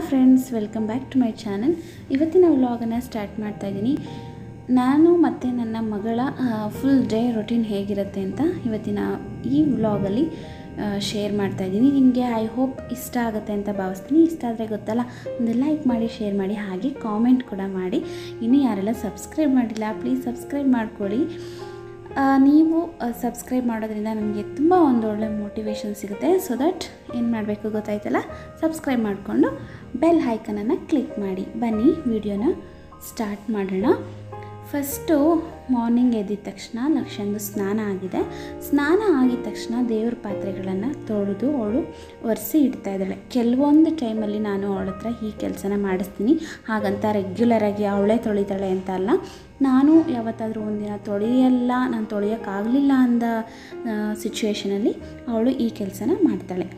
friends welcome back to my channel ಇವತ್ತಿನ ವ್ಲಾಗನ್ನು start ಮಾಡ್ತಾ ಇದ್ದೀನಿ ನಾನು ಮತ್ತು ನನ್ನ ಮಗಳ ಫುಲ್ ಡೇ ರೊಟೀನ್ ಹೇಗಿರುತ್ತೆ ಅಂತ ಇವತ್ತಿನ ಈ ವ್ಲಾಗಲ್ಲಿ ಶೇರ್ ಮಾಡ್ತಾ ಇದ್ದೀನಿ ನಿಮಗೆ ಐ ಹೋಪ್ ಇಷ್ಟ ಆಗುತ್ತೆ ಅಂತ ಭಾವಿಸ್ತೀನಿ ಇಷ್ಟ ಆದರೆ ಗೊತ್ತಲ್ಲ ಒಂದು ಲೈಕ್ ಮಾಡಿ ಶೇರ್ ಮಾಡಿ ಹಾಗೆ ಕಾಮೆಂಟ್ ಕೂಡ ಮಾಡಿ ಇನ್ನೂ ಯಾರೆಲ್ಲ ಸಬ್ಸ್ಕ್ರೈಬ್ ಮಾಡಿಲ್ಲ ಪ್ಲೀಸ್ ಸಬ್ಸ್ಕ್ರೈಬ್ ಮಾಡ್ಕೊಳ್ಳಿ ಆ, ನೀವು ಸಬ್ಸ್ಕ್ರೈಬ್ ಮಾಡೋದ್ರಿಂದ ನಮಗೆ ತುಂಬ ಒಂದು ಒಳ್ಳೆ ಮೋಟಿವೇಶನ್ ಸಿಗುತ್ತೆ ಸೊ ದಟ್ ಏನು ಮಾಡಬೇಕು ಗೊತ್ತಾಯ್ತಲ್ಲ ಸಬ್ಸ್ಕ್ರೈಬ್ ಮಾಡಿಕೊಂಡು ಬೆಲ್ ಹೈಕನನ್ನು ಕ್ಲಿಕ್ ಮಾಡಿ ಬನ್ನಿ ವಿಡಿಯೋನ ಸ್ಟಾರ್ಟ್ ಮಾಡೋಣ ಫಸ್ಟು ಮಾರ್ನಿಂಗ್ ಎದ್ದಿದ ತಕ್ಷಣ ಲಕ್ಷಂದು ಸ್ನಾನ ಆಗಿದೆ ಸ್ನಾನ ಆಗಿದ ತಕ್ಷಣ ದೇವ್ರ ಪಾತ್ರೆಗಳನ್ನು ತೊಳೆದು ಅವಳು ಒರೆಸಿ ಇಡ್ತಾ ಇದ್ದಾಳೆ ಕೆಲವೊಂದು ಟೈಮಲ್ಲಿ ನಾನು ಅವಳ ಹತ್ರ ಈ ಕೆಲಸನ ಮಾಡಿಸ್ತೀನಿ ಹಾಗಂತ ರೆಗ್ಯುಲರಾಗಿ ಅವಳೇ ತೊಳಿತಾಳೆ ಅಂತ ಅಲ್ಲ ನಾನು ಯಾವತ್ತಾದರೂ ಒಂದಿನ ತೊಳೆಯಲ್ಲ ನಾನು ತೊಳೆಯೋಕ್ಕಾಗಲಿಲ್ಲ ಅಂದ ಸಿಚುವೇಷನಲ್ಲಿ ಅವಳು ಈ ಕೆಲಸನ ಮಾಡ್ತಾಳೆ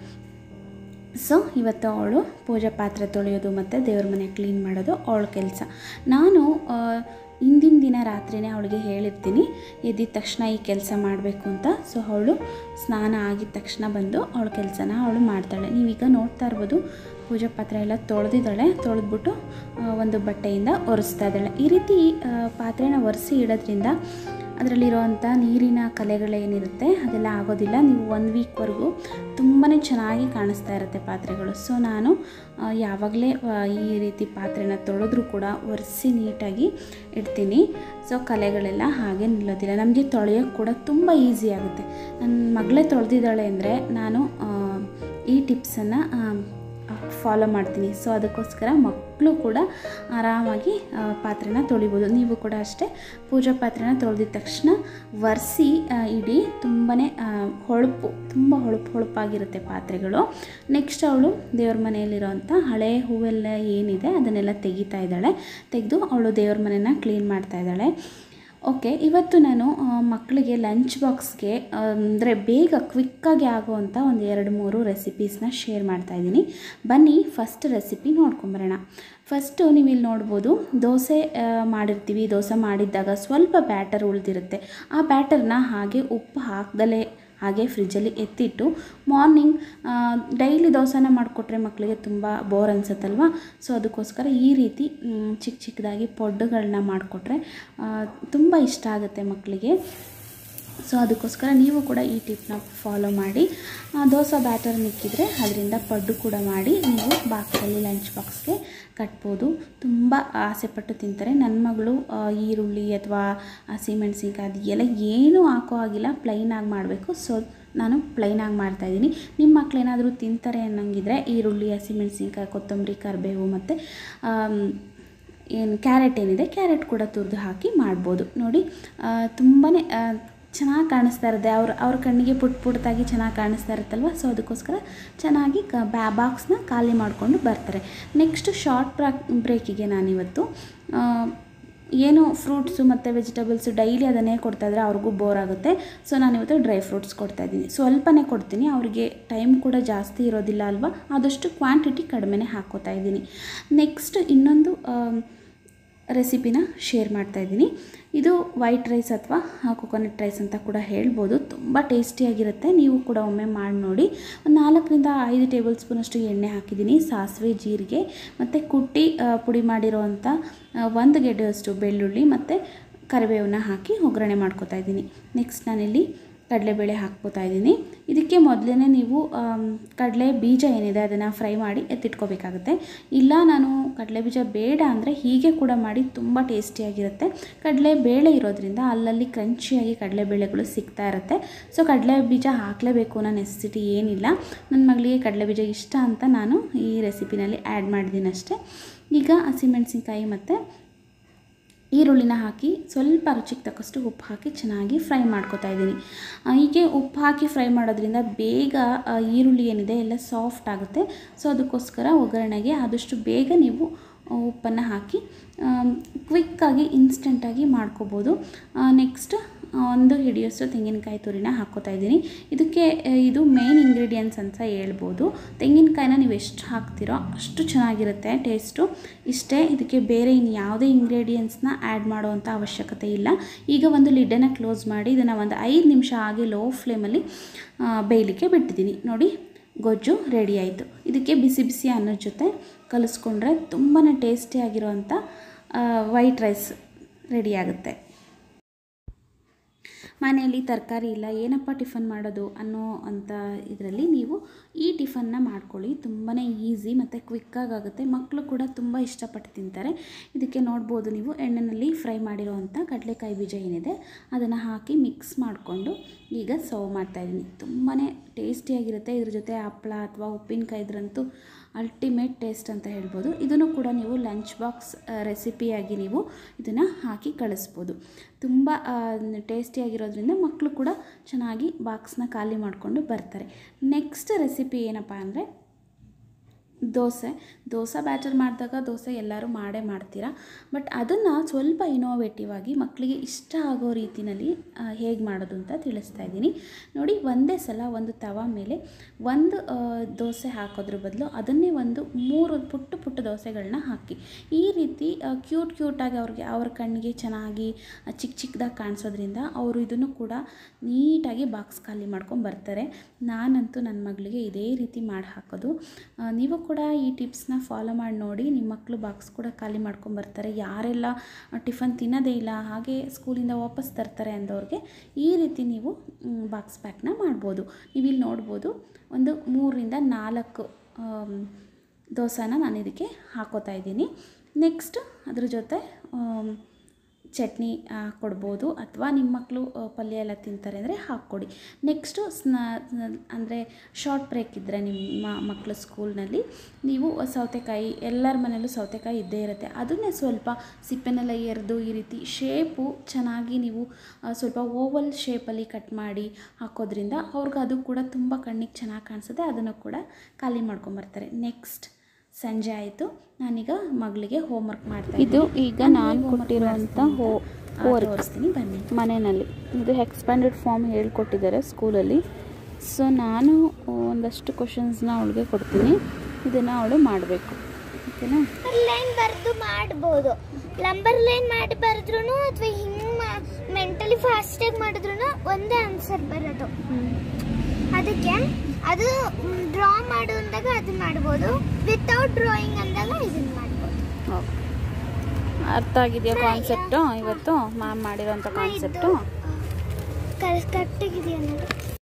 ಸೊ ಇವತ್ತು ಅವಳು ಪೂಜಾ ಪಾತ್ರೆ ತೊಳೆಯೋದು ಮತ್ತು ದೇವ್ರ ಮನೆ ಕ್ಲೀನ್ ಮಾಡೋದು ಅವಳ ಕೆಲಸ ನಾನು ಆ, ಹಿಂದಿನ ದಿನ ರಾತ್ರಿನೇ ಅವಳಿಗೆ ಹೇಳಿರ್ತೀನಿ ಎದ್ದಿದ ತಕ್ಷಣ ಈ ಕೆಲಸ ಮಾಡಬೇಕು ಅಂತ ಸೊ ಅವಳು ಸ್ನಾನ ಆಗಿದ ತಕ್ಷಣ ಬಂದು ಅವಳ ಕೆಲಸನ ಅವಳು ಮಾಡ್ತಾಳೆ ನೀವೀಗ ನೋಡ್ತಾ ಇರ್ಬೋದು ಪೂಜಾ ಪಾತ್ರೆ ಎಲ್ಲ ತೊಳೆದಿದ್ದಾಳೆ ತೊಳೆದ್ಬಿಟ್ಟು ಆ, ಒಂದು ಬಟ್ಟೆಯಿಂದ ಒರೆಸ್ತಾ ಇದ್ದಾಳೆ ಈ ರೀತಿ ಆ, ಪಾತ್ರೆನ ಒರೆಸಿ ಇಡೋದ್ರಿಂದ ಅದರಲ್ಲಿರುವಂಥ ನೀರಿನ ಕಲೆಗಳೇನಿರುತ್ತೆ ಅದೆಲ್ಲ ಆಗೋದಿಲ್ಲ ನೀವು ಒನ್ ವೀಕ್ವರೆಗೂ ತುಂಬಾ ಚೆನ್ನಾಗಿ ಕಾಣಿಸ್ತಾ ಇರುತ್ತೆ ಪಾತ್ರೆಗಳು ಸೊ ನಾನು ಆ, ಯಾವಾಗಲೇ ಆ, ಈ ರೀತಿ ಪಾತ್ರೆನ ತೊಳೆದ್ರೂ ಕೂಡ ಒರೆಸಿ ನೀಟಾಗಿ ಇಡ್ತೀನಿ ಸೊ ಕಲೆಗಳೆಲ್ಲ ಹಾಗೆ ನಿಲ್ಲೋದಿಲ್ಲ ನಮಗೆ ತೊಳೆಯೋಕ್ಕೆ ಕೂಡ ತುಂಬ ಈಸಿ ಆಗುತ್ತೆ ನನ್ನ ಮಗಳೇ ತೊಳೆದಿದ್ದಾಳೆ ಅಂದರೆ ನಾನು ಆ, ಈ ಟಿಪ್ಸನ್ನು ಫಾಲೋ ಮಾಡ್ತೀನಿ ಸೊ ಅದಕ್ಕೋಸ್ಕರ ಮಕ್ಕಳು ಕೂಡ ಆರಾಮಾಗಿ ಆ, ಪಾತ್ರೆನ ತೊಳಿಬೋದು ನೀವು ಕೂಡ ಅಷ್ಟೇ ಪೂಜಾ ಪಾತ್ರೆನ ತೊಳೆದಿದ ತಕ್ಷಣ ಒರೆಸಿ ಇಡಿ ತುಂಬಾ ಹೊಳಪು ತುಂಬ ಹೊಳಪು ಹೊಳಪಾಗಿರುತ್ತೆ ಪಾತ್ರೆಗಳು ನೆಕ್ಸ್ಟ್ ಅವಳು ದೇವ್ರ ಮನೆಯಲ್ಲಿರೋಂಥ ಹಳೆ ಹೂವೆಲ್ಲ ಏನಿದೆ ಅದನ್ನೆಲ್ಲ ತೆಗಿತಾ ಇದ್ದಾಳೆ ತೆಗೆದು ಅವಳು ದೇವ್ರ ಮನೆನ ಕ್ಲೀನ್ ಮಾಡ್ತಾ ಇದ್ದಾಳೆ ಓಕೆ ಇವತ್ತು ನಾನು ಆ, ಮಕ್ಕಳಿಗೆ ಲಂಚ್ ಬಾಕ್ಸ್ಗೆ ಅಂದರೆ ಬೇಗ ಕ್ವಿಕ್ಕಾಗಿ ಆಗುವಂಥ ಒಂದು ಎರಡು ಮೂರು ರೆಸಿಪೀಸ್ನ ಶೇರ್ ಮಾಡ್ತಾ ಇದ್ದೀನಿ ಬನ್ನಿ ಫಸ್ಟ್ ರೆಸಿಪಿ ನೋಡ್ಕೊಂಬರೋಣ ಫಸ್ಟು ನೀವು ಇಲ್ಲಿ ನೋಡ್ಬೋದು ದೋಸೆ ಆ, ಮಾಡಿರ್ತೀವಿ ದೋಸೆ ಮಾಡಿದ್ದಾಗ ಸ್ವಲ್ಪ ಬ್ಯಾಟರ್ ಉಳಿದಿರುತ್ತೆ ಆ ಬ್ಯಾಟರ್ನ ಹಾಗೆ ಉಪ್ಪು ಹಾಕ್ದಲೇ ಹಾಗೆ ಫ್ರಿಜ್ಜಲ್ಲಿ ಎತ್ತಿಟ್ಟು ಮಾರ್ನಿಂಗ್ ಡೈಲಿ ದೋಸೆನ ಮಾಡಿಕೊಟ್ರೆ ಮಕ್ಕಳಿಗೆ ತುಂಬ ಬೋರ್ ಅನಿಸುತ್ತಲ್ವ ಸೊ ಅದಕ್ಕೋಸ್ಕರ ಈ ರೀತಿ ಮ್, ಚಿಕ್ಕ ಚಿಕ್ಕದಾಗಿ ಪೊಡ್ಡುಗಳನ್ನ ಮಾಡಿಕೊಟ್ರೆ ತುಂಬ ಇಷ್ಟ ಆಗುತ್ತೆ ಮಕ್ಕಳಿಗೆ ಸೊ ಅದಕ್ಕೋಸ್ಕರ ನೀವು ಕೂಡ ಈ ಟಿಪ್ನ ಫಾಲೋ ಮಾಡಿ ಆ, ದೋಸೆ ಬ್ಯಾಟರ್ ಮಿಕ್ಕಿದ್ರೆ ಅದರಿಂದ ಪಡ್ಡು ಕೂಡ ಮಾಡಿ ನೀವು ಬಾಕ್ಸಲ್ಲಿ ಲಂಚ್ ಬಾಕ್ಸ್ಗೆ ಕಟ್ಬೋದು ತುಂಬ ಆಸೆಪಟ್ಟು ತಿಂತಾರೆ ನನ್ನ ಮಗಳು ಆ, ಈರುಳ್ಳಿ ಅಥವಾ ಹಸಿಮೆಣ್ಸಿನ್ಕಾಯಿ ಅದು ಎಲ್ಲ ಏನೂ ಹಾಕೋ ಆಗಿಲ್ಲ ಪ್ಲೈನಾಗಿ ಮಾಡಬೇಕು ಸೊ ನಾನು ಪ್ಲೈನಾಗಿ ಮಾಡ್ತಾಯಿದ್ದೀನಿ ನಿಮ್ಮ ಮಕ್ಕಳೇನಾದರೂ ತಿಂತಾರೆ ಅನ್ನಂಗಿದ್ರೆ ಈರುಳ್ಳಿ ಹಸಿಮೆಣ್ಸಿನ್ಕಾಯಿ ಕೊತ್ತಂಬರಿ ಕರಿಬೇವು ಮತ್ತು ಏನು ಕ್ಯಾರೆಟ್ ಏನಿದೆ ಕ್ಯಾರೆಟ್ ಕೂಡ ತುರಿದು ಹಾಕಿ ಮಾಡ್ಬೋದು ನೋಡಿ ತುಂಬಾ ಚೆನ್ನಾಗಿ ಕಾಣಿಸ್ತಾ ಇರುತ್ತೆ ಅವ್ರ ಅವ್ರ ಕಣ್ಣಿಗೆ ಪುಟ್ ಪುಟ್ಟಾಗಿ ಚೆನ್ನಾಗಿ ಕಾಣಿಸ್ತಾ ಇರುತ್ತಲ್ವ ಸೊ ಅದಕ್ಕೋಸ್ಕರ ಚೆನ್ನಾಗಿ ಕ ಬ್ಯಾ ಬಾಕ್ಸ್ನ ಖಾಲಿ ಮಾಡಿಕೊಂಡು ಬರ್ತಾರೆ ನೆಕ್ಸ್ಟ್ ಶಾರ್ಟ್ ಬ್ರಾಕ್ ಬ್ರೇಕಿಗೆ ನಾನಿವತ್ತು ಆ, ಏನು ಫ್ರೂಟ್ಸು ಮತ್ತು ವೆಜಿಟೇಬಲ್ಸು ಡೈಲಿ ಅದನ್ನೇ ಕೊಡ್ತಾಯಿದ್ರೆ ಅವ್ರಿಗೂ ಬೋರ್ ಆಗುತ್ತೆ ಸೊ ನಾನಿವತ್ತು ಡ್ರೈ ಫ್ರೂಟ್ಸ್ ಕೊಡ್ತಾಯಿದ್ದೀನಿ ಸ್ವಲ್ಪನೇ ಕೊಡ್ತೀನಿ ಅವರಿಗೆ ಟೈಮ್ ಕೂಡ ಜಾಸ್ತಿ ಇರೋದಿಲ್ಲ ಅಲ್ವಾ ಆದಷ್ಟು ಕ್ವಾಂಟಿಟಿ ಕಡಿಮೆನೇ ಹಾಕ್ಕೋತಾ ಇದ್ದೀನಿ ನೆಕ್ಸ್ಟ್ ಇನ್ನೊಂದು ಆಮ್, ರೆಸಿಪಿನ ಶೇರ್ ಮಾಡ್ತಾ ಇದ್ದೀನಿ ಇದು ವೈಟ್ ರೈಸ್ ಅಥವಾ ಕೊಕೊನಟ್ ರೈಸ್ ಅಂತ ಕೂಡ ಹೇಳ್ಬೋದು ತುಂಬ ಟೇಸ್ಟಿಯಾಗಿರುತ್ತೆ ನೀವು ಕೂಡ ಒಮ್ಮೆ ಮಾಡಿ ನೋಡಿ ಒಂದು ನಾಲ್ಕರಿಂದ ಐದು ಟೇಬಲ್ ಸ್ಪೂನಷ್ಟು ಎಣ್ಣೆ ಹಾಕಿದ್ದೀನಿ ಸಾಸಿವೆ ಜೀರಿಗೆ ಮತ್ತು ಕುಟ್ಟಿ ಆ, ಪುಡಿ ಮಾಡಿರೋವಂಥ ಆ, ಒಂದು ಗೆಡ್ಡೆಯಷ್ಟು ಬೆಳ್ಳುಳ್ಳಿ ಮತ್ತು ಕರಿಬೇವನ್ನ ಹಾಕಿ ಒಗ್ಗರಣೆ ಮಾಡ್ಕೊತಾ ಇದ್ದೀನಿ ನೆಕ್ಸ್ಟ್ ನಾನಿಲ್ಲಿ ಕಡಲೆಬೇಳೆ ಹಾಕ್ಕೋತಾ ಇದ್ದೀನಿ ಇದಕ್ಕೆ ಮೊದಲೇ ನೀವು ಆಮ್, ಕಡಲೆ ಬೀಜ ಏನಿದೆ ಅದನ್ನು ಫ್ರೈ ಮಾಡಿ ಎತ್ತಿಟ್ಕೋಬೇಕಾಗುತ್ತೆ ಇಲ್ಲ ನಾನು ಕಡಲೆ ಬೀಜ ಬೇಡ ಅಂದರೆ ಹೀಗೆ ಕೂಡ ಮಾಡಿ ತುಂಬ ಟೇಸ್ಟಿಯಾಗಿರುತ್ತೆ ಕಡಲೆ ಬೇಳೆ ಇರೋದ್ರಿಂದ ಅಲ್ಲಲ್ಲಿ ಕ್ರಂಚಿಯಾಗಿ ಕಡಲೆಬೇಳೆಗಳು ಸಿಗ್ತಾ ಇರುತ್ತೆ ಸೊ ಕಡಲೆ ಬೀಜ ಹಾಕಲೇಬೇಕು ಅನ್ನೋ ನೆಸೆಸಿಟಿ ಏನಿಲ್ಲ ನನ್ನ ಮಗಳಿಗೆ ಕಡಲೆ ಬೀಜ ಇಷ್ಟ ಅಂತ ನಾನು ಈ ರೆಸಿಪಿನಲ್ಲಿ ಆ್ಯಡ್ ಮಾಡಿದ್ದೀನಿ ಅಷ್ಟೇ ಈಗ ಹಸಿಮೆಣಸಿನ್ಕಾಯಿ ಮತ್ತು ಈರುಳ್ಳಿನ ಹಾಕಿ ಸ್ವಲ್ಪ ರುಚಿಗೆ ತಕ್ಕಷ್ಟು ಉಪ್ಪು ಹಾಕಿ ಚೆನ್ನಾಗಿ ಫ್ರೈ ಮಾಡ್ಕೊತಾ ಇದ್ದೀನಿ ಆ, ಹೀಗೆ ಉಪ್ಪು ಹಾಕಿ ಫ್ರೈ ಮಾಡೋದ್ರಿಂದ ಬೇಗ ಆ, ಈರುಳ್ಳಿ ಏನಿದೆ ಎಲ್ಲ ಸಾಫ್ಟ್ ಆಗುತ್ತೆ ಸೊ ಅದಕ್ಕೋಸ್ಕರ ಒಗ್ಗರಣೆಗೆ ಆದಷ್ಟು ಬೇಗ ನೀವು ಉಪ್ಪನ್ನು ಹಾಕಿ ಕ್ವಿಕ್ಕಾಗಿ ಇನ್ಸ್ಟೆಂಟಾಗಿ ಮಾಡ್ಕೋಬೋದು ನೆಕ್ಸ್ಟ್ ಒಂದು ಹಿಡಿಯೋಷ್ಟು ತೆಂಗಿನಕಾಯಿ ತುರಿನ ಹಾಕ್ಕೋತಾ ಇದ್ದೀನಿ ಇದಕ್ಕೆ ಆ, ಇದು ಮೇನ್ ಇಂಗ್ರೀಡಿಯೆಂಟ್ಸ್ ಅಂತ ಹೇಳ್ಬೋದು ತೆಂಗಿನಕಾಯಿನ ನೀವು ಎಷ್ಟು ಹಾಕ್ತಿರೋ ಅಷ್ಟು ಚೆನ್ನಾಗಿರುತ್ತೆ ಟೇಸ್ಟು ಇಷ್ಟೇ ಇದಕ್ಕೆ ಬೇರೆ ಇನ್ನು ಯಾವುದೇ ಇಂಗ್ರೀಡಿಯೆಂಟ್ಸ್ನ ಆ್ಯಡ್ ಮಾಡೋವಂಥ ಅವಶ್ಯಕತೆ ಇಲ್ಲ ಈಗ ಒಂದು ಲಿಡ್ಡನ್ನು ಕ್ಲೋಸ್ ಮಾಡಿ ಇದನ್ನು ಒಂದು ಐದು ನಿಮಿಷ ಹಾಗೆ ಲೋ ಫ್ಲೇಮಲ್ಲಿ ಬೇಯಲಿಕ್ಕೆ ಬಿಟ್ಟಿದ್ದೀನಿ ನೋಡಿ ಗೊಜ್ಜು ರೆಡಿ ಆಯಿತು ಇದಕ್ಕೆ ಬಿಸಿ ಬಿಸಿ ಅನ್ನದ ಜೊತೆ ಕಲಿಸ್ಕೊಂಡ್ರೆ ತುಂಬಾ ಟೇಸ್ಟಿಯಾಗಿರೋವಂಥ ವೈಟ್ ರೈಸ್ ರೆಡಿ ಆಗುತ್ತೆ ಮನೆಯಲ್ಲಿ ತರಕಾರಿ ಇಲ್ಲ ಏನಪ್ಪ ಟಿಫನ್ ಮಾಡೋದು ಅನ್ನೋ ಅಂಥ ಇದರಲ್ಲಿ ನೀವು ಈ ಟಿಫನ್ನ ಮಾಡ್ಕೊಳ್ಳಿ ತುಂಬಾ ಈಸಿ ಮತ್ತು ಕ್ವಿಕ್ಕಾಗಿ ಆಗುತ್ತೆ ಮಕ್ಕಳು ಕೂಡ ತುಂಬ ಇಷ್ಟಪಟ್ಟು ತಿಂತಾರೆ ಇದಕ್ಕೆ ನೋಡ್ಬೋದು ನೀವು ಎಣ್ಣೆಯಲ್ಲಿ ಫ್ರೈ ಮಾಡಿರೋವಂಥ ಕಡಲೆಕಾಯಿ ಬೀಜ ಏನಿದೆ ಅದನ್ನು ಹಾಕಿ ಮಿಕ್ಸ್ ಮಾಡಿಕೊಂಡು ಈಗ ಸರ್ವ್ ಮಾಡ್ತಾಯಿದ್ದೀನಿ ತುಂಬಾ ಟೇಸ್ಟಿಯಾಗಿರುತ್ತೆ ಇದ್ರ ಜೊತೆ ಹಪ್ಪಳ ಅಥವಾ ಉಪ್ಪಿನಕಾಯಿ ಇದ್ರಂತೂ ಅಲ್ಟಿಮೇಟ್ ಟೇಸ್ಟ್ ಅಂತ ಹೇಳ್ಬೋದು ಇದನ್ನು ಕೂಡ ನೀವು ಲಂಚ್ ಬಾಕ್ಸ್ ರೆಸಿಪಿಯಾಗಿ ನೀವು ಇದನ್ನು ಹಾಕಿ ಕಳಿಸ್ಬೋದು ತುಂಬ ಟೇಸ್ಟಿಯಾಗಿರೋದ್ರಿಂದ ಮಕ್ಕಳು ಕೂಡ ಚೆನ್ನಾಗಿ ಬಾಕ್ಸ್ನ ಖಾಲಿ ಮಾಡಿಕೊಂಡು ಬರ್ತಾರೆ ನೆಕ್ಸ್ಟ್ ರೆಸಿಪಿ ಏನಪ್ಪ ಅಂದರೆ ದೋಸೆ ದೋಸೆ ಬ್ಯಾಟರ್ ಮಾಡಿದಾಗ ದೋಸೆ ಎಲ್ಲರೂ ಮಾಡೇ ಮಾಡ್ತೀರಾ ಬಟ್ ಅದನ್ನು ಸ್ವಲ್ಪ ಇನೋವೇಟಿವ್ ಆಗಿ ಮಕ್ಕಳಿಗೆ ಇಷ್ಟ ಆಗೋ ರೀತಿಯಲ್ಲಿ ಹೇಗೆ ಮಾಡೋದು ಅಂತ ತಿಳಿಸ್ತಾ ಇದ್ದೀನಿ ನೋಡಿ ಒಂದೇ ಸಲ ಒಂದು ತವ ಮೇಲೆ ಒಂದು ಆ, ದೋಸೆ ಹಾಕೋದ್ರ ಬದಲು ಅದನ್ನೇ ಒಂದು ಮೂರು ಪುಟ್ಟ ಪುಟ್ಟ ದೋಸೆಗಳನ್ನ ಹಾಕಿ ಈ ರೀತಿ ಕ್ಯೂಟ್ ಕ್ಯೂಟಾಗಿ ಅವ್ರಿಗೆ ಅವ್ರ ಕಣ್ಣಿಗೆ ಚೆನ್ನಾಗಿ ಆ, ಚಿಕ್ಕ ಚಿಕ್ಕದಾಗಿ ಕಾಣಿಸೋದ್ರಿಂದ ಅವರು ಇದನ್ನು ಕೂಡ ನೀಟಾಗಿ ಬಾಕ್ಸ್ ಖಾಲಿ ಮಾಡ್ಕೊಂಡು ಬರ್ತಾರೆ ನಾನಂತೂ ನನ್ನ ಮಗಳಿಗೆ ಇದೇ ರೀತಿ ಮಾಡಿ ಹಾಕೋದು ಆ, ನೀವು ಕೂಡ ಈ ಟಿಪ್ಸ್ನ ಫಾಲೋ ಮಾಡಿ ನೋಡಿ ನಿಮ್ಮ ಮಕ್ಕಳು ಬಾಕ್ಸ್ ಕೂಡ ಖಾಲಿ ಮಾಡ್ಕೊಂಡು ಬರ್ತಾರೆ ಯಾರೆಲ್ಲ ಟಿಫನ್ ತಿನ್ನೋದೇ ಇಲ್ಲ ಹಾಗೆ ಸ್ಕೂಲಿಂದ ವಾಪಸ್ ತರ್ತಾರೆ ಅಂದವ್ರಿಗೆ ಈ ರೀತಿ ನೀವು ಬಾಕ್ಸ್ ಪ್ಯಾಕ್ನ ಮಾಡ್ಬೋದು ನೀವು ಇಲ್ಲಿ ನೋಡ್ಬೋದು ಒಂದು ಮೂರರಿಂದ ನಾಲ್ಕು ಆಮ್, ದೋಸೆನ ನಾನು ಇದಕ್ಕೆ ಹಾಕೋತಾ ಇದ್ದೀನಿ ನೆಕ್ಸ್ಟ್ ಅದ್ರ ಜೊತೆ ಆಮ್, ಚಟ್ನಿ ಆ, ಕೊಡ್ಬೋದು ಅಥವಾ ನಿಮ್ಮ ಮಕ್ಕಳು ಆ, ಪಲ್ಯ ಎಲ್ಲ ತಿಂತಾರೆ ಅಂದರೆ ಹಾಕ್ಕೊಡಿ ನೆಕ್ಸ್ಟು ಸ್ನಾ ಅಂದರೆ ಶಾರ್ಟ್ ಬ್ರೇಕ್ ಇದ್ದರೆ ನಿಮ್ಮ ಮಕ್ಕಳು ಸ್ಕೂಲ್ನಲ್ಲಿ ನೀವು ಸೌತೆಕಾಯಿ ಎಲ್ಲರ ಮನೆಯಲ್ಲೂ ಸೌತೆಕಾಯಿ ಇದ್ದೇ ಇರುತ್ತೆ ಅದನ್ನೇ ಸ್ವಲ್ಪ ಸಿಪ್ಪೆನೆಲ್ಲ ಎರೆದು ಈ ರೀತಿ ಶೇಪು ಚೆನ್ನಾಗಿ ನೀವು ಆ, ಸ್ವಲ್ಪ ಓವಲ್ ಶೇಪಲ್ಲಿ ಕಟ್ ಮಾಡಿ ಹಾಕೋದ್ರಿಂದ ಅವ್ರಿಗೆ ಅದು ಕೂಡ ತುಂಬ ಕಣ್ಣಿಗೆ ಚೆನ್ನಾಗಿ ಕಾಣಿಸುತ್ತೆ ಅದನ್ನು ಕೂಡ ಖಾಲಿ ಮಾಡ್ಕೊಂಬರ್ತಾರೆ ನೆಕ್ಸ್ಟ್ ಸಂಜೆ ಆಯಿತು ನಾನೀಗ ಮಗಳಿಗೆ ಹೋಮ್ವರ್ಕ್ ಮಾಡ್ತಾ ಇದು ಈಗ ನಾನು ಕೊಟ್ಟಿರುವಂಥ ಹೋ ವರ್ಕ್ ತೋರಿಸ್ತೀನಿ ಬನ್ನಿ ಮನೆಯಲ್ಲಿ ಇದು ಎಕ್ಸ್ಪ್ಯಾಂಡೆಡ್ ಫಾರ್ಮ್ ಹೇಳ್ಕೊಟ್ಟಿದ್ದಾರೆ ಸ್ಕೂಲಲ್ಲಿ ಸೊ ನಾನು ಒಂದಷ್ಟು ಕ್ವಶನ್ಸ್ನ ಅವಳಿಗೆ ಕೊಡ್ತೀನಿ ಇದನ್ನು ಅವಳು ಮಾಡಬೇಕು ಓಕೆನಾ ಲೈನ್ ಬರೆದು ಮಾಡ್ಬೋದು ಲಂಬರ್ ಲೈನ್ ಮಾಡಿ ಬರೆದ್ರು ಅಥವಾ ಹಿಂಗೆ ಮೆಂಟಲಿ ಫಾಸ್ಟಾಗಿ ಮಾಡಿದ್ರು ಒಂದೇ ಆನ್ಸರ್ ಬರೋದು ಅದಕ್ಕೆ ಅದು ಡ್ರಾ ಮಾಡು ಅಂದಾಗ ಅದನ್ನ ಮಾಡ್ಬೋದು ವಿತೌಟ್ ಡ್ರಾಯಿಂಗ್ ಅಂದಾಗ ಇದನ್ನ ಮಾಡ್ಬೋದು ಓಕೆ ಅರ್ಥ ಆಗಿದೆಯಾ ಕಾನ್ಸೆಪ್ಟು ಇವತ್ತು ಮ್ಯಾಮ್ ಮಾಡಿರೋಂಥ ಕಾನ್ಸೆಪ್ಟು ಕರೆಕ್ಟಾಗಿದೆಯಾ ನೋಡಿ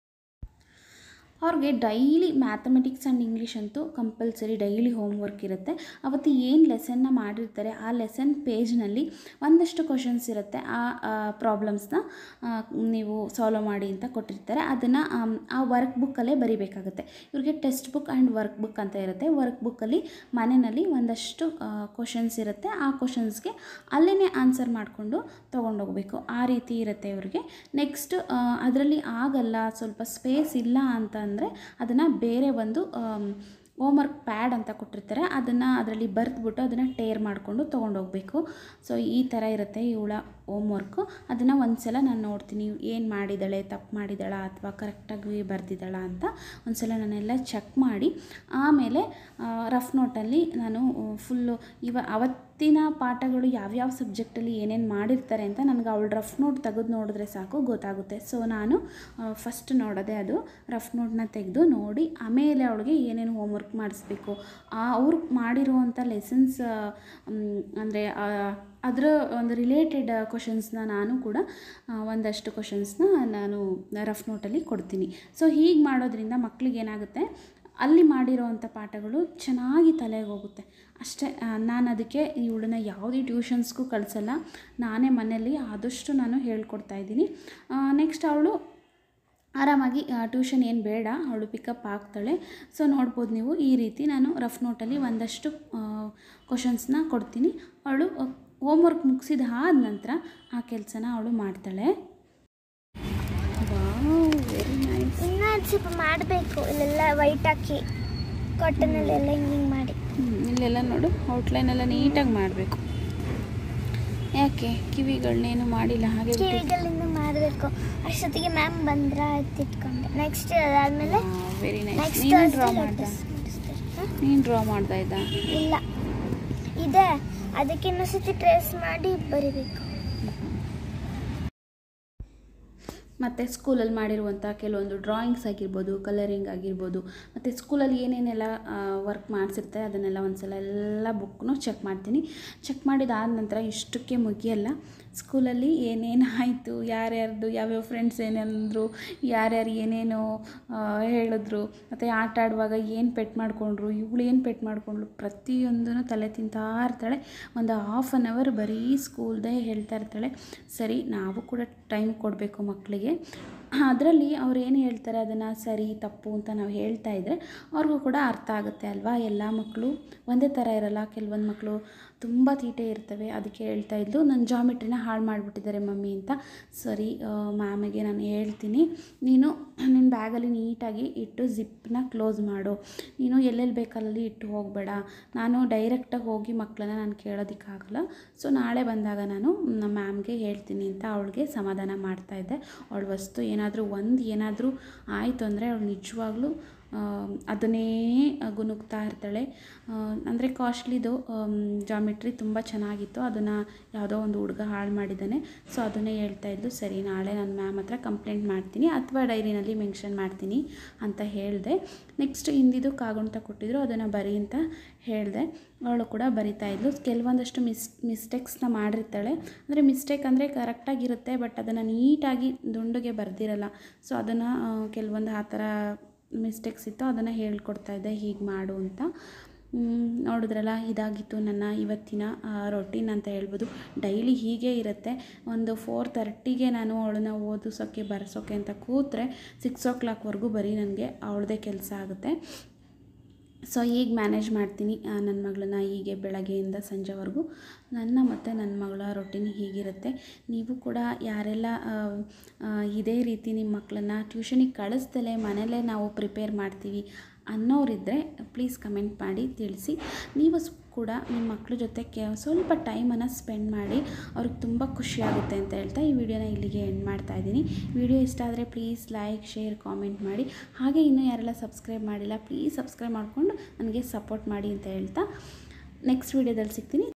ಅವ್ರಿಗೆ ಡೈಲಿ ಮ್ಯಾಥಮೆಟಿಕ್ಸ್ ಆ್ಯಂಡ್ ಇಂಗ್ಲೀಷ್ ಅಂತೂ ಕಂಪಲ್ಸರಿ ಡೈಲಿ ಹೋಮ್ವರ್ಕ್ ಇರುತ್ತೆ ಅವತ್ತು ಏನು ಲೆಸನ್ನ ಮಾಡಿರ್ತಾರೆ ಆ ಲೆಸನ್ ಪೇಜ್ನಲ್ಲಿ ಒಂದಷ್ಟು ಕ್ವಶನ್ಸ್ ಇರುತ್ತೆ ಆ ಪ್ರಾಬ್ಲಮ್ಸ್ನ ನೀವು ಸಾಲ್ವ್ ಮಾಡಿ ಅಂತ ಕೊಟ್ಟಿರ್ತಾರೆ ಅದನ್ನು ಆ ವರ್ಕ್ ಬುಕ್ಕಲ್ಲೇ ಬರಿಬೇಕಾಗುತ್ತೆ ಇವ್ರಿಗೆ text book and work book ಅಂತ ಇರುತ್ತೆ ವರ್ಕ್ ಬುಕ್ಕಲ್ಲಿ ಮನೆಯಲ್ಲಿ ಒಂದಷ್ಟು ಕ್ವಶನ್ಸ್ ಇರುತ್ತೆ ಆ ಕ್ವಶನ್ಸ್ಗೆ ಅಲ್ಲೇ ಆನ್ಸರ್ ಮಾಡಿಕೊಂಡು ತೊಗೊಂಡೋಗ್ಬೇಕು ಆ ರೀತಿ ಇರುತ್ತೆ ಇವ್ರಿಗೆ ನೆಕ್ಸ್ಟ್ ಅದರಲ್ಲಿ ಆಗಲ್ಲ ಸ್ವಲ್ಪ ಸ್ಪೇಸ್ ಇಲ್ಲ ಅಂತ ಅಂದರೆ ಅದನ್ನು ಬೇರೆ ಒಂದು ಹೋಮ್ವರ್ಕ್ ಪ್ಯಾಡ್ ಅಂತ ಕೊಟ್ಟಿರ್ತಾರೆ ಅದನ್ನು ಅದರಲ್ಲಿ ಬರೆದ್ಬಿಟ್ಟು ಅದನ್ನು ಟೇರ್ ಮಾಡಿಕೊಂಡು ತೊಗೊಂಡೋಗ್ಬೇಕು ಸೊ ಈ ಥರ ಇರುತ್ತೆ ಇವಳ ಹೋಮ್ವರ್ಕು ಅದನ್ನು ಒಂದು ಸಲ ನಾನು ನೋಡ್ತೀನಿ ಏನು ಮಾಡಿದ್ದಾಳೆ ತಪ್ಪು ಮಾಡಿದ್ದಾಳ ಅಥವಾ ಕರೆಕ್ಟಾಗಿ ಬರೆದಿದ್ದಾಳ ಅಂತ ಒಂದು ಸಲ ನಾನೆಲ್ಲ ಚೆಕ್ ಮಾಡಿ ಆಮೇಲೆ ರಫ್ ನೋಟಲ್ಲಿ ನಾನು ಫುಲ್ಲು ಇವ ಅವತ್ತಿನ ಪಾಠಗಳು ಯಾವ್ಯಾವ ಸಬ್ಜೆಕ್ಟಲ್ಲಿ ಏನೇನು ಮಾಡಿರ್ತಾರೆ ಅಂತ ನನಗೆ ಅವಳು ರಫ್ ನೋಟ್ ತೆಗೆದು ನೋಡಿದ್ರೆ ಸಾಕು ಗೊತ್ತಾಗುತ್ತೆ ಸೊ ನಾನು ಫಸ್ಟ್ ನೋಡೋದೆ ಅದು ರಫ್ ನೋಟ್ನ ತೆಗೆದು ನೋಡಿ ಆಮೇಲೆ ಅವಳಿಗೆ ಏನೇನು ಹೋಮ್ವರ್ಕ್ ಮಾಡಿಸ್ಬೇಕು ಆ ಅವ್ರು ಮಾಡಿರುವಂಥ ಲೆಸನ್ಸ್ ಅಂದರೆ ಅದರ ಒಂದು ರಿಲೇಟೆಡ್ ಕ್ವಶನ್ಸ್ನ ನಾನು ಕೂಡ ಆ, ಒಂದಷ್ಟು ಕ್ವಶನ್ಸ್ನ ನಾನು ರಫ್ ನೋಟಲ್ಲಿ ಕೊಡ್ತೀನಿ ಸೊ ಹೀಗೆ ಮಾಡೋದ್ರಿಂದ ಮಕ್ಳಿಗೆ ಏನಾಗುತ್ತೆ ಅಲ್ಲಿ ಮಾಡಿರೋವಂಥ ಪಾಠಗಳು ಚೆನ್ನಾಗಿ ತಲೆಗೆ ಹೋಗುತ್ತೆ ಅಷ್ಟೇ ನಾನು ಅದಕ್ಕೆ ಇವಳನ್ನ ಯಾವುದೇ ಟ್ಯೂಷನ್ಸ್ಗೂ ಕಳಿಸಲ್ಲ ನಾನೇ ಮನೇಲಿ ಆದಷ್ಟು ನಾನು ಹೇಳ್ಕೊಡ್ತಾ ಇದ್ದೀನಿ ನೆಕ್ಸ್ಟ್ ಅವಳು ಆರಾಮಾಗಿ ಟ್ಯೂಷನ್ ಏನು ಬೇಡ ಅವಳು ಪಿಕಪ್ ಆಗ್ತಾಳೆ ಸೊ ನೋಡ್ಬೋದು ನೀವು ಈ ರೀತಿ ನಾನು ರಫ್ ನೋಟಲ್ಲಿ ಒಂದಷ್ಟು ಕ್ವಶನ್ಸ್ನ ಕೊಡ್ತೀನಿ ಅವಳು ಹೋಮ್ವರ್ಕ್ ಮುಗಿಸಿದ ಆದ ನಂತರ ಆ ಕೆಲಸನ ಅವಳು ಮಾಡ್ತಾಳೆ ವೆರಿ ನೈಸ್ ಇನ್ನೂ ಒಂದು ಸ್ವಲ್ಪ ಮಾಡಬೇಕು ಇಲ್ಲೆಲ್ಲ ವೈಟ್ ಹಾಕಿ ಕಾಟನಲ್ಲೆಲ್ಲ ಹಿಂಗೆ ಹಿಂಗೆ ಮಾಡಿ ಇಲ್ಲೆಲ್ಲ ನೋಡು ಔಟ್ಲೈನ್ ಎಲ್ಲ ನೀಟಾಗಿ ಮಾಡಬೇಕು ಯಾಕೆ ಕಿವಿಗಳನ್ನೇನು ಮಾಡಿಲ್ಲ ಹಾಗೆ ಕಿವಿಗಳಿಂದ ಮಾಡಬೇಕು ಅಷ್ಟೊತ್ತಿಗೆ ಮ್ಯಾಮ್ ಬಂದ್ರ ಎತ್ತಿಟ್ಕೊಂಡೆ ನೆಕ್ಸ್ಟ್ ಅದಾದ್ಮೇಲೆ ವೆರಿ ನೈಸ್ ನೆಕ್ಸ್ಟ್ ನೀನು ಡ್ರಾ ಮಾಡ್ದ ನೀನು ಡ್ರಾ ಮಾಡ್ದ ಇದ್ದ ಇಲ್ಲ ಇದೆ ಅದಕ್ಕೆ ಇನ್ನೊಂದ್ಸತಿ ಟ್ರೇಸ್ ಮಾಡಿ ಬರಿಬೇಕು ಮತ್ತು ಸ್ಕೂಲಲ್ಲಿ ಮಾಡಿರುವಂಥ ಕೆಲವೊಂದು ಡ್ರಾಯಿಂಗ್ಸ್ ಆಗಿರ್ಬೋದು ಕಲರಿಂಗ್ ಆಗಿರ್ಬೋದು ಮತ್ತು ಸ್ಕೂಲಲ್ಲಿ ಏನೇನೆಲ್ಲ ವರ್ಕ್ ಮಾಡಿಸಿರ್ತಾರೆ ಅದನ್ನೆಲ್ಲ ಒಂದ್ಸಲ ಎಲ್ಲ ಬುಕ್ನು ಚೆಕ್ ಮಾಡ್ತೀನಿ ಚೆಕ್ ಮಾಡಿದಾದ ನಂತರ ಇಷ್ಟಕ್ಕೆ ಮುಗಿಯಲ್ಲ ಸ್ಕೂಲಲ್ಲಿ ಏನೇನು ಆಯಿತು ಯಾರ್ಯಾರ್ದು ಯಾವ್ಯಾವ ಫ್ರೆಂಡ್ಸ್ ಏನಂದರು ಯಾರ್ಯಾರು ಏನೇನು ಆ, ಹೇಳಿದ್ರು ಮತ್ತು ಆಟ ಆಡುವಾಗ ಏನು ಪೆಟ್ ಮಾಡಿಕೊಂಡ್ರು ಇವಳು ಏನು ಪೆಟ್ ಮಾಡಿಕೊಂಡ್ಳು ಪ್ರತಿಯೊಂದೂ ತಲೆ ತಿಂತಾ ಇರ್ತಾಳೆ ಒಂದು ಹಾಫ್ ಆನ್ ಅವರ್ ಬರೀ ಸ್ಕೂಲ್ದೇ ಹೇಳ್ತಾ ಇರ್ತಾಳೆ ಸರಿ ನಾವು ಕೂಡ ಟೈಮ್ ಕೊಡಬೇಕು ಮಕ್ಕಳಿಗೆ ಅದರಲ್ಲಿ ಅವ್ರು ಏನು ಹೇಳ್ತಾರೆ ಅದನ್ನು ಸರಿ ತಪ್ಪು ಅಂತ ನಾವು ಹೇಳ್ತಾ ಇದ್ದರೆ ಅವ್ರಿಗೂ ಕೂಡ ಅರ್ಥ ಆಗುತ್ತೆ ಅಲ್ವಾ ಎಲ್ಲ ಮಕ್ಕಳು ಒಂದೇ ಥರ ಇರಲ್ಲ ಕೆಲವೊಂದು ಮಕ್ಕಳು ತುಂಬ ತೀಟೆ ಇರ್ತವೆ ಅದಕ್ಕೆ ಹೇಳ್ತಾ ಇದ್ದು ನನ್ನ ಜಾಮಿಟ್ರಿನ ಹಾಳು ಮಾಡಿಬಿಟ್ಟಿದ್ದಾರೆ ಮಮ್ಮಿ ಅಂತ ಸರಿ ಮ್ಯಾಮಿಗೆ ನಾನು ಹೇಳ್ತೀನಿ ನೀನು ನಿನ್ನ ಬ್ಯಾಗಲ್ಲಿ ನೀಟಾಗಿ ಇಟ್ಟು ಜಿಪ್ಪನ್ನ ಕ್ಲೋಸ್ ಮಾಡು ನೀನು ಎಲ್ಲೆಲ್ಲಿ ಬೇಕಲ್ಲಿ ಇಟ್ಟು ಹೋಗಬೇಡ ನಾನು ಡೈರೆಕ್ಟಾಗಿ ಹೋಗಿ ಮಕ್ಕಳನ್ನ ನಾನು ಕೇಳೋದಕ್ಕಾಗಲ್ಲ ಸೊ ನಾಳೆ ಬಂದಾಗ ನಾನು ನಮ್ಮ ಮ್ಯಾಮ್ಗೆ ಹೇಳ್ತೀನಿ ಅಂತ ಅವಳಿಗೆ ಸಮಾಧಾನ ಮಾಡ್ತಾಯಿದ್ದೆ ಅವಳ ವಸ್ತು ಏನಾದರೂ ಒಂದು ಏನಾದರೂ ಆಯಿತು ಅಂದರೆ ಅವಳು ನಿಜವಾಗ್ಲೂ ಆ, ಅದನ್ನೇ ಗುನುಗ್ತಾ ಇರ್ತಾಳೆ ಅಂದರೆ ಕಾಸ್ಟ್ಲಿದು ಜಾಮಿಟ್ರಿ ತುಂಬ ಚೆನ್ನಾಗಿತ್ತು ಅದನ್ನು ಯಾವುದೋ ಒಂದು ಹುಡುಗ ಹಾಳು ಮಾಡಿದ್ದಾನೆ ಸೊ ಅದನ್ನೇ ಹೇಳ್ತಾ ಇದ್ಲು ಸರಿ ನಾಳೆ ನಾನು ಮ್ಯಾಮ್ ಹತ್ರ ಕಂಪ್ಲೇಂಟ್ ಮಾಡ್ತೀನಿ ಅಥವಾ ಡೈರಿನಲ್ಲಿ ಮೆನ್ಷನ್ ಮಾಡ್ತೀನಿ ಅಂತ ಹೇಳಿದೆ ನೆಕ್ಸ್ಟ್ ಹಿಂದಿದು ಕಾಗುಂಟ ಕೊಟ್ಟಿದ್ರು ಅದನ್ನು ಬರಿ ಅಂತ ಹೇಳಿದೆ ಅವಳು ಕೂಡ ಬರಿತಾ ಇದ್ಲು ಕೆಲವೊಂದಷ್ಟು ಮಿಸ್ ಮಿಸ್ಟೇಕ್ಸ್ನ ಮಾಡಿರ್ತಾಳೆ ಅಂದರೆ ಮಿಸ್ಟೇಕ್ ಅಂದರೆ ಕರೆಕ್ಟಾಗಿರುತ್ತೆ ಬಟ್ ಅದನ್ನು ನೀಟಾಗಿ ದುಂಡುಗೆ ಬರ್ದಿರಲ್ಲ ಸೊ ಅದನ್ನು ಕೆಲವೊಂದು ಆ ಥರ ಮಿಸ್ಟೇಕ್ಸ್ ಇತ್ತು ಅದನ್ನು ಹೇಳ್ಕೊಡ್ತಾ ಇದ್ದೆ ಹೀಗೆ ಮಾಡು ಅಂತ ಮ್, ನೋಡಿದ್ರಲ್ಲ ಇದಾಗಿತ್ತು ನನ್ನ ಇವತ್ತಿನ ರೊಟೀನ್ ಅಂತ ಹೇಳ್ಬೋದು ಡೈಲಿ ಹೀಗೆ ಇರುತ್ತೆ ಒಂದು ಫೋರ್ ತರ್ಟಿಗೆ ನಾನು ಅವಳನ್ನ ಓದಿಸೋಕ್ಕೆ ಬರ್ಸೋಕ್ಕೆ ಅಂತ ಕೂತ್ರೆ ಸಿಕ್ಸ್ ಓ ಕ್ಲಾಕ್ವರೆಗೂ ಬರೀ ನನಗೆ ಅವಳದೇ ಕೆಲಸ ಆಗುತ್ತೆ ಸೊ ಹೀಗೆ ಮ್ಯಾನೇಜ್ ಮಾಡ್ತೀನಿ ಆ, ನನ್ನ ಮಗಳನ್ನ ಹೀಗೆ ಬೆಳಗ್ಗೆಯಿಂದ ಸಂಜೆವರೆಗೂ ನನ್ನ ಮತ್ತು ನನ್ನ ಮಗಳ ರೊಟೀನ್ ಹೀಗಿರುತ್ತೆ ನೀವು ಕೂಡ ಯಾರೆಲ್ಲ ಆ, ಆ, ಇದೇ ರೀತಿ ನಿಮ್ಮ ಮಕ್ಕಳನ್ನ ಟ್ಯೂಷನಿಗೆ ಕಳಿಸ್ದಲೇ ಮನೇಲೇ ನಾವು ಪ್ರಿಪೇರ್ ಮಾಡ್ತೀವಿ ಅನ್ನೋರಿದ್ದರೆ ಪ್ಲೀಸ್ ಕಮೆಂಟ್ ಮಾಡಿ ತಿಳಿಸಿ ನೀವು ಸ್- ಕೂಡ ನಿಮ್ಮ ಮಕ್ಕಳ ಜೊತೆ ಕೆ ಸ್ವಲ್ಪ ಟೈಮನ್ನು ಸ್ಪೆಂಡ್ ಮಾಡಿ ಅವ್ರಿಗೆ ತುಂಬ ಖುಷಿಯಾಗುತ್ತೆ ಅಂತ ಹೇಳ್ತಾ ಈ ವಿಡಿಯೋನ ಇಲ್ಲಿಗೆ ಎಂಡ್ ಮಾಡ್ತಾ ಇದ್ದೀನಿ ವಿಡಿಯೋ ಇಷ್ಟ ಆದರೆ ಪ್ಲೀಸ್ ಲೈಕ್ ಶೇರ್ ಕಾಮೆಂಟ್ ಮಾಡಿ ಹಾಗೆ ಇನ್ನೂ ಯಾರೆಲ್ಲ ಸಬ್ಸ್ಕ್ರೈಬ್ ಮಾಡಿಲ್ಲ ಪ್ಲೀಸ್ ಸಬ್ಸ್ಕ್ರೈಬ್ ಮಾಡಿಕೊಂಡು ನನಗೆ ಸಪೋರ್ಟ್ ಮಾಡಿ ಅಂತ ಹೇಳ್ತಾ ನೆಕ್ಸ್ಟ್ ವಿಡಿಯೋದಲ್ಲಿ ಸಿಗ್ತೀನಿ